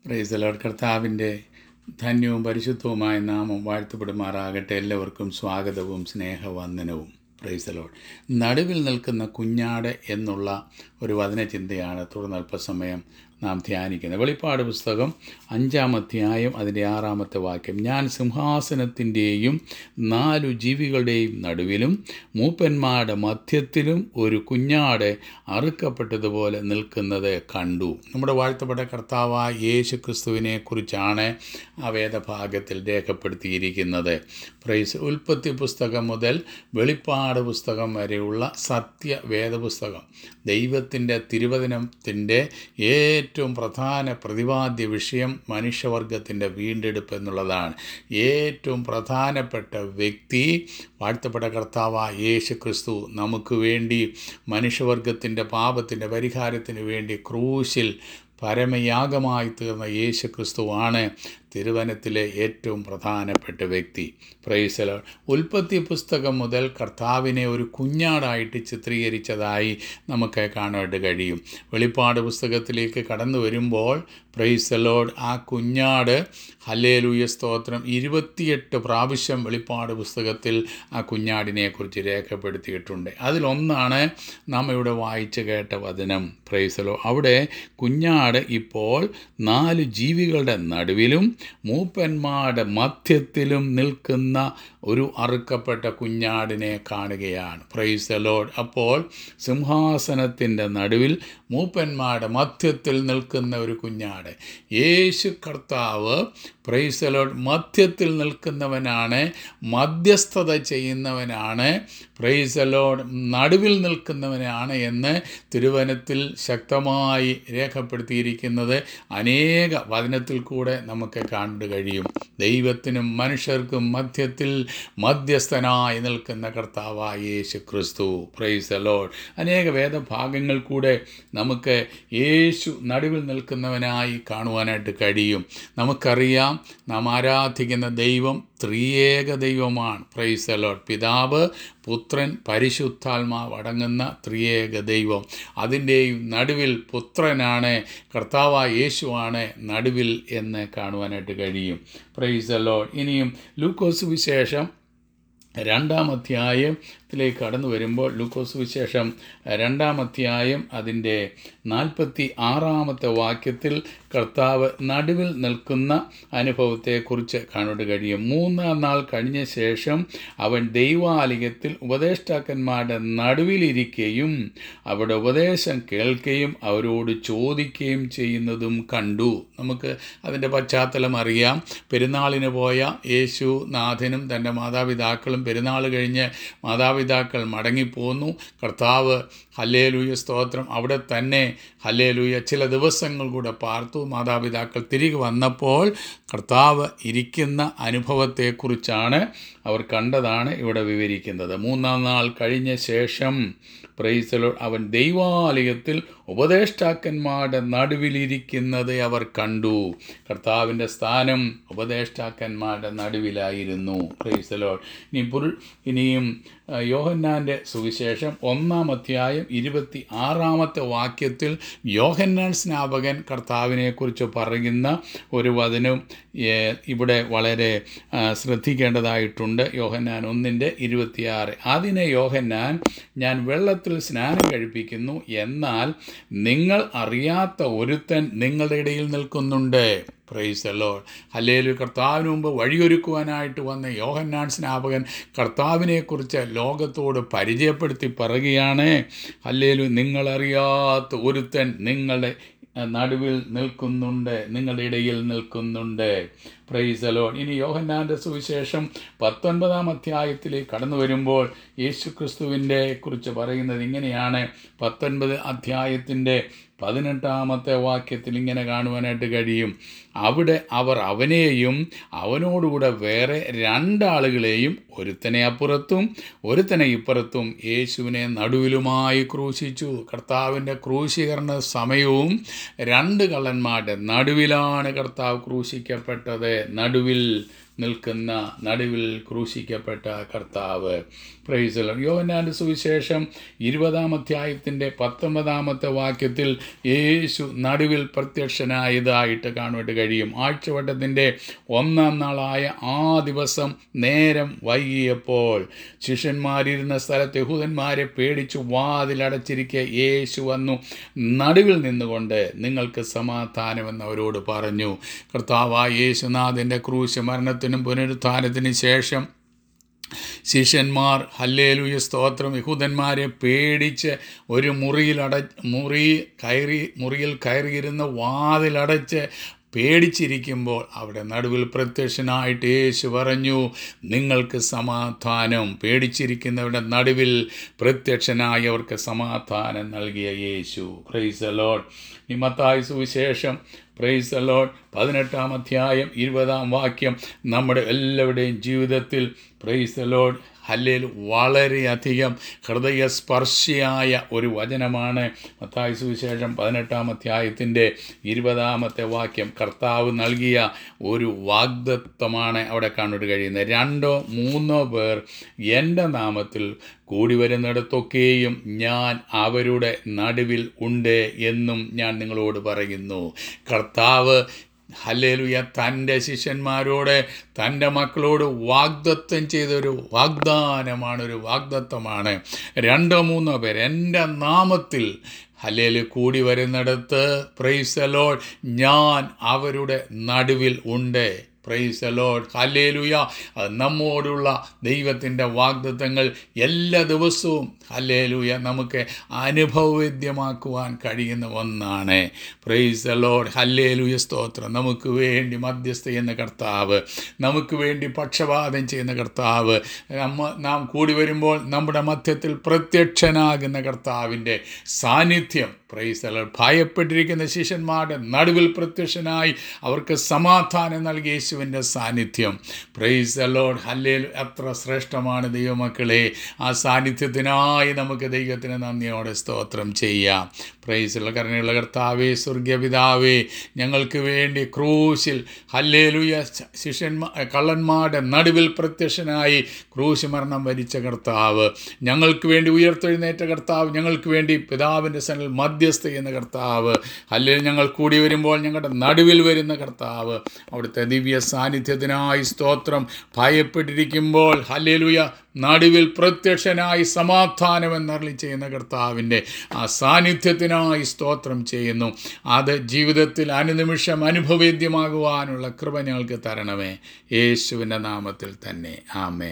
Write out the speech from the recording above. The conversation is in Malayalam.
പ്രൈസലോട് കർത്താവിൻ്റെ ധന്യവും പരിശുദ്ധവുമായ നാമം വാഴ്ത്തപ്പെടുമാറാകട്ടെ എല്ലാവർക്കും സ്വാഗതവും സ്നേഹവന്ദനവും പ്രൈസലോട് നടുവിൽ നിൽക്കുന്ന കുഞ്ഞാട് എന്നുള്ള ഒരു വചനചിന്തയാണ് തുടർന്ന് അല്പസമയം നാം ധ്യാനിക്കുന്നത് വെളിപ്പാട് പുസ്തകം അഞ്ചാം അധ്യായം അതിൻ്റെ ആറാമത്തെ വാക്യം ഞാൻ സിംഹാസനത്തിൻ്റെയും നാലു ജീവികളുടെയും നടുവിലും മൂപ്പന്മാരുടെ മധ്യത്തിലും ഒരു കുഞ്ഞാട് അറുക്കപ്പെട്ടതുപോലെ നിൽക്കുന്നത് കണ്ടു നമ്മുടെ വാഴ്ത്തപ്പെട്ട കർത്താവായ യേശു ക്രിസ്തുവിനെ കുറിച്ചാണ് ആ വേദഭാഗത്തിൽ രേഖപ്പെടുത്തിയിരിക്കുന്നത് പ്രൈസ് ഉൽപ്പത്തി പുസ്തകം മുതൽ വെളിപ്പാട് പുസ്തകം വരെയുള്ള സത്യ വേദപുസ്തകം ദൈവത്തിൻ്റെ തിരുവചനത്തിൻ്റെ ഏറ്റവും പ്രധാന പ്രതിപാദ്യ വിഷയം മനുഷ്യവർഗത്തിൻ്റെ വീണ്ടെടുപ്പ് എന്നുള്ളതാണ് ഏറ്റവും പ്രധാനപ്പെട്ട വ്യക്തി വാഴ്ത്തപ്പെട്ട കർത്താവായ യേശു ക്രിസ്തു നമുക്ക് വേണ്ടി മനുഷ്യവർഗത്തിൻ്റെ പാപത്തിൻ്റെ പരിഹാരത്തിന് വേണ്ടി ക്രൂശിൽ പരമയാഗമായി തീർന്ന യേശു ക്രിസ്തുവാണ് തിരുവനത്തിലെ ഏറ്റവും പ്രധാനപ്പെട്ട വ്യക്തി പ്രൈസല ഉൽപ്പത്തി പുസ്തകം മുതൽ കർത്താവിനെ ഒരു കുഞ്ഞാടായിട്ട് ചിത്രീകരിച്ചതായി നമുക്ക് കാണാനായിട്ട് കഴിയും വെളിപ്പാട് പുസ്തകത്തിലേക്ക് കടന്നു വരുമ്പോൾ പ്രൈസലോഡ് ആ കുഞ്ഞാട് ഹല്ലേലൂയ സ്തോത്രം ഇരുപത്തിയെട്ട് പ്രാവശ്യം വെളിപ്പാട് പുസ്തകത്തിൽ ആ കുഞ്ഞാടിനെക്കുറിച്ച് രേഖപ്പെടുത്തിയിട്ടുണ്ട് അതിലൊന്നാണ് നാം ഇവിടെ വായിച്ചു കേട്ട വചനം പ്രൈസലോ അവിടെ കുഞ്ഞാട് ഇപ്പോൾ നാല് ജീവികളുടെ നടുവിലും മൂപ്പന്മാരുടെ മധ്യത്തിലും നിൽക്കുന്ന ഒരു അറുക്കപ്പെട്ട കുഞ്ഞാടിനെ കാണുകയാണ് പ്രൈസ് ലോഡ് അപ്പോൾ സിംഹാസനത്തിൻ്റെ നടുവിൽ മൂപ്പന്മാരുടെ മധ്യത്തിൽ നിൽക്കുന്ന ഒരു കുഞ്ഞാട് യേശു കർത്താവ് പ്രൈസ് ലോഡ് മധ്യത്തിൽ നിൽക്കുന്നവനാണ് മധ്യസ്ഥത ചെയ്യുന്നവനാണ് പ്രൈസ് ലോഡ് നടുവിൽ നിൽക്കുന്നവനാണ് എന്ന് തിരുവനത്തിൽ ശക്തമായി രേഖപ്പെടുത്തിയിരിക്കുന്നത് അനേക വചനത്തിൽ കൂടെ നമുക്ക് കാണാൻ കഴിയും ദൈവത്തിനും മനുഷ്യർക്കും മധ്യത്തിൽ മധ്യസ്ഥനായി നിൽക്കുന്ന കർത്താവായ യേശു ക്രിസ്തു പ്രൈസ് ലോഡ് അനേക വേദഭാഗങ്ങൾ കൂടെ നമുക്ക് യേശു നടുവിൽ നിൽക്കുന്നവനായി കാണുവാനായിട്ട് കഴിയും നമുക്കറിയാം നാം ആരാധിക്കുന്ന ദൈവം ത്രിയേക ദൈവമാണ് പ്രൈസ് ലോഡ് പിതാവ് പുത്രൻ പരിശുദ്ധാത്മാവ് അടങ്ങുന്ന ത്രിയേക ദൈവം അതിൻ്റെയും നടുവിൽ പുത്രനാണ് കർത്താവായ യേശുവാണ് നടുവിൽ എന്ന് കാണുവാനായിട്ട് കഴിയും പ്രൈസ് ലോഡ് ഇനിയും ലൂക്കോസ് വിശേഷം രണ്ടാം അധ്യായത്തിലേക്ക് കടന്നു വരുമ്പോൾ ലൂക്കോസ് വിശേഷം രണ്ടാം അധ്യായം അതിൻ്റെ നാൽപ്പത്തി ആറാമത്തെ വാക്യത്തിൽ കർത്താവ് നടുവിൽ നിൽക്കുന്ന അനുഭവത്തെക്കുറിച്ച് കാണാൻ കഴിയും മൂന്നാം നാൾ കഴിഞ്ഞ ശേഷം അവൻ ദൈവാലയത്തിൽ ഉപദേഷ്ടാക്കന്മാരുടെ നടുവിലിരിക്കുകയും അവിടെ ഉപദേശം കേൾക്കുകയും അവരോട് ചോദിക്കുകയും ചെയ്യുന്നതും കണ്ടു നമുക്ക് അതിൻ്റെ പശ്ചാത്തലം അറിയാം പെരുന്നാളിന് പോയ യേശു നാഥനും തൻ്റെ മാതാപിതാക്കളും പെരുന്നാൾ കഴിഞ്ഞ് മാതാപിതാക്കൾ മടങ്ങിപ്പോന്നു കർത്താവ് ഹല്ലേലൂയ സ്തോത്രം അവിടെ തന്നെ ഹല്ലേലൂയ ചില ദിവസങ്ങൾ കൂടെ പാർത്തു മാതാപിതാക്കൾ തിരികെ വന്നപ്പോൾ കർത്താവ് ഇരിക്കുന്ന അനുഭവത്തെക്കുറിച്ചാണ് അവർ കണ്ടതാണ് ഇവിടെ വിവരിക്കുന്നത് മൂന്നാം നാൾ കഴിഞ്ഞ ശേഷം പ്രൈസലോ അവൻ ദൈവാലയത്തിൽ ഉപദേഷ്ടാക്കന്മാരുടെ നടുവിലിരിക്കുന്നത് അവർ കണ്ടു കർത്താവിൻ്റെ സ്ഥാനം ഉപദേഷ്ടാക്കന്മാരുടെ നടുവിലായിരുന്നു പ്രൈസലോ ഇനി പുരു ഇനിയും യോഹന്നാൻ്റെ സുവിശേഷം ഒന്നാം അധ്യായം ഇരുപത്തി ആറാമത്തെ വാക്യത്തിൽ യോഹന്നാൻ സ്നാപകൻ കർത്താവിനെക്കുറിച്ച് പറയുന്ന ഒരു വചനം ഇവിടെ വളരെ ശ്രദ്ധിക്കേണ്ടതായിട്ടുണ്ട് യോഹന്നാൻ ഒന്നിൻ്റെ ഇരുപത്തിയാറ് അതിനെ യോഹന്നാൻ ഞാൻ വെള്ളത്തിൽ സ്നാനം കഴിപ്പിക്കുന്നു എന്നാൽ നിങ്ങൾ അറിയാത്ത ഒരുത്തൻ നിങ്ങളുടെ ഇടയിൽ നിൽക്കുന്നുണ്ട് പ്രൈസ് അല്ലോ ഹല്ലേലു കർത്താവിന് മുമ്പ് വഴിയൊരുക്കുവാനായിട്ട് വന്ന യോഹന്നാൻ സ്നാപകൻ കർത്താവിനെക്കുറിച്ച് ലോകത്തോട് പരിചയപ്പെടുത്തി പറയുകയാണ് ഹല്ലേലു നിങ്ങളറിയാത്ത ഒരുത്തൻ നിങ്ങളുടെ നടുവിൽ നിൽക്കുന്നുണ്ട് നിങ്ങളുടെ ഇടയിൽ നിൽക്കുന്നുണ്ട് പ്രൈസ് അലോൺ ഇനി യോഹന്നാൻ്റെ സുവിശേഷം പത്തൊൻപതാം അധ്യായത്തിലേക്ക് കടന്നു വരുമ്പോൾ യേശു ക്രിസ്തുവിൻ്റെ കുറിച്ച് പറയുന്നത് ഇങ്ങനെയാണ് പത്തൊൻപത് അധ്യായത്തിൻ്റെ പതിനെട്ടാമത്തെ വാക്യത്തിൽ ഇങ്ങനെ കാണുവാനായിട്ട് കഴിയും അവിടെ അവർ അവനെയും അവനോടുകൂടെ വേറെ രണ്ടാളുകളെയും ഒരുത്തനെ അപ്പുറത്തും ഒരുത്തനെ ഇപ്പുറത്തും യേശുവിനെ നടുവിലുമായി ക്രൂശിച്ചു കർത്താവിൻ്റെ ക്രൂശീകരണ സമയവും രണ്ട് കള്ളന്മാരുടെ നടുവിലാണ് കർത്താവ് ക്രൂശിക്കപ്പെട്ടത് നടുവിൽ നിൽക്കുന്ന നടുവിൽ ക്രൂശിക്കപ്പെട്ട കർത്താവ് പ്രൈസലർ യോവനാൻ്റെ സുവിശേഷം ഇരുപതാം അധ്യായത്തിൻ്റെ പത്തൊമ്പതാമത്തെ വാക്യത്തിൽ യേശു നടുവിൽ പ്രത്യക്ഷനായതായിട്ട് കാണുവാൻ കഴിയും ആഴ്ചവട്ടത്തിൻ്റെ ഒന്നാം നാളായ ആ ദിവസം നേരം വൈകിയപ്പോൾ ശിഷ്യന്മാരിരുന്ന സ്ഥലത്ത് യഹൂദന്മാരെ പേടിച്ചു വാതിലടച്ചിരിക്കെ യേശു വന്നു നടുവിൽ നിന്നുകൊണ്ട് നിങ്ങൾക്ക് സമാധാനമെന്ന് അവരോട് പറഞ്ഞു കർത്താവായ യേശുനാഥൻ്റെ ക്രൂശ് മരണത്തിനും പുനരുത്ഥാനത്തിനും ശേഷം ശിഷ്യന്മാർ ഹല്ലേലുയ സ്തോത്രം യഹൂദന്മാരെ പേടിച്ച് ഒരു മുറിയിൽ അട മുറി കയറി മുറിയിൽ കയറിയിരുന്ന് വാതിലടച്ച് പേടിച്ചിരിക്കുമ്പോൾ അവിടെ നടുവിൽ പ്രത്യക്ഷനായിട്ട് യേശു പറഞ്ഞു നിങ്ങൾക്ക് സമാധാനം പേടിച്ചിരിക്കുന്നവരുടെ നടുവിൽ പ്രത്യക്ഷനായി അവർക്ക് സമാധാനം നൽകിയ യേശു പ്രൈസ് അലോഡ് ഈ മത്തായി സുവിശേഷം പ്രൈസ് അലോഡ് പതിനെട്ടാം അധ്യായം ഇരുപതാം വാക്യം നമ്മുടെ എല്ലാവരുടെയും ജീവിതത്തിൽ പ്രൈസ് അലോഡ് ഹല്ലേൽ വളരെയധികം ഹൃദയസ്പർശിയായ ഒരു വചനമാണ് മത്തായി സുവിശേഷം പതിനെട്ടാം അധ്യായത്തിൻ്റെ ഇരുപതാമത്തെ വാക്യം കർത്താവ് നൽകിയ ഒരു വാഗ്ദത്വമാണ് അവിടെ കാണുവാൻ കഴിയുന്നത് രണ്ടോ മൂന്നോ പേർ എൻ്റെ നാമത്തിൽ കൂടി വരുന്നിടത്തൊക്കെയും ഞാൻ അവരുടെ നടുവിൽ ഉണ്ട് എന്നും ഞാൻ നിങ്ങളോട് പറയുന്നു കർത്താവ് ഹല്ലേലുയ തൻ്റെ ശിഷ്യന്മാരോട് തൻ്റെ മക്കളോട് വാഗ്ദത്തം ചെയ്തൊരു വാഗ്ദാനമാണ് ഒരു വാഗ്ദത്തമാണ് രണ്ടോ മൂന്നോ പേർ എൻ്റെ നാമത്തിൽ ഹല്ലേല് കൂടി വരുന്നിടത്ത് പ്രൈസലോൾ ഞാൻ അവരുടെ നടുവിൽ ഉണ്ട് പ്രൈസ് ലോഡ് ഹല്ലേലുയ അത് നമ്മോടുള്ള ദൈവത്തിൻ്റെ വാഗ്ദത്തങ്ങൾ എല്ലാ ദിവസവും ഹല്ലേലുയ നമുക്ക് അനുഭവവേദ്യമാക്കുവാൻ കഴിയുന്ന ഒന്നാണ് പ്രൈസ് ലോഡ് ഹല്ലേലുയ സ്തോത്രം നമുക്ക് വേണ്ടി മധ്യസ്ഥ ചെയ്യുന്ന കർത്താവ് നമുക്ക് വേണ്ടി പക്ഷപാതം ചെയ്യുന്ന കർത്താവ് നമ്മ നാം കൂടി വരുമ്പോൾ നമ്മുടെ മധ്യത്തിൽ പ്രത്യക്ഷനാകുന്ന കർത്താവിൻ്റെ സാന്നിധ്യം പ്രൈസ് ലോഡ് ഭയപ്പെട്ടിരിക്കുന്ന ശിഷ്യന്മാരുടെ നടുവിൽ പ്രത്യക്ഷനായി അവർക്ക് സമാധാനം നൽകിയ യേശുവിൻ്റെ സാന്നിധ്യം പ്രൈസ് ലോഡ് ഹല്ലേൽ എത്ര ശ്രേഷ്ഠമാണ് ദൈവമക്കളെ ആ സാന്നിധ്യത്തിനായി നമുക്ക് ദൈവത്തിന് നന്ദിയോടെ സ്തോത്രം ചെയ്യാം പ്രൈസുള്ള കരുണയുള്ള കർത്താവേ സ്വർഗപിതാവേ ഞങ്ങൾക്ക് വേണ്ടി ക്രൂശിൽ ഹല്ലേലുയ ശിഷ്യന്മാ കള്ളന്മാരുടെ നടുവിൽ പ്രത്യക്ഷനായി ക്രൂശ് മരണം വരിച്ച കർത്താവ് ഞങ്ങൾക്ക് വേണ്ടി ഉയർത്തെഴുന്നേറ്റ കർത്താവ് ഞങ്ങൾക്ക് വേണ്ടി പിതാവിൻ്റെ സനിൽ മധ്യസ്ഥ ചെയ്യുന്ന കർത്താവ് അല്ലെങ്കിൽ ഞങ്ങൾ കൂടി വരുമ്പോൾ ഞങ്ങളുടെ നടുവിൽ വരുന്ന കർത്താവ് അവിടുത്തെ ദിവ്യ സാന്നിധ്യത്തിനായി സ്തോത്രം ഭയപ്പെട്ടിരിക്കുമ്പോൾ ഹല്ലേലുയ നടുവിൽ പ്രത്യക്ഷനായി സമാധാനമെന്നറിളി ചെയ്യുന്ന കർത്താവിൻ്റെ ആ സാന്നിധ്യത്തിനായി സ്തോത്രം ചെയ്യുന്നു അത് ജീവിതത്തിൽ അനുനിമിഷം അനുഭവേദ്യമാകുവാനുള്ള കൃപ ഞങ്ങൾക്ക് തരണമേ യേശുവിൻ്റെ നാമത്തിൽ തന്നെ ആമേ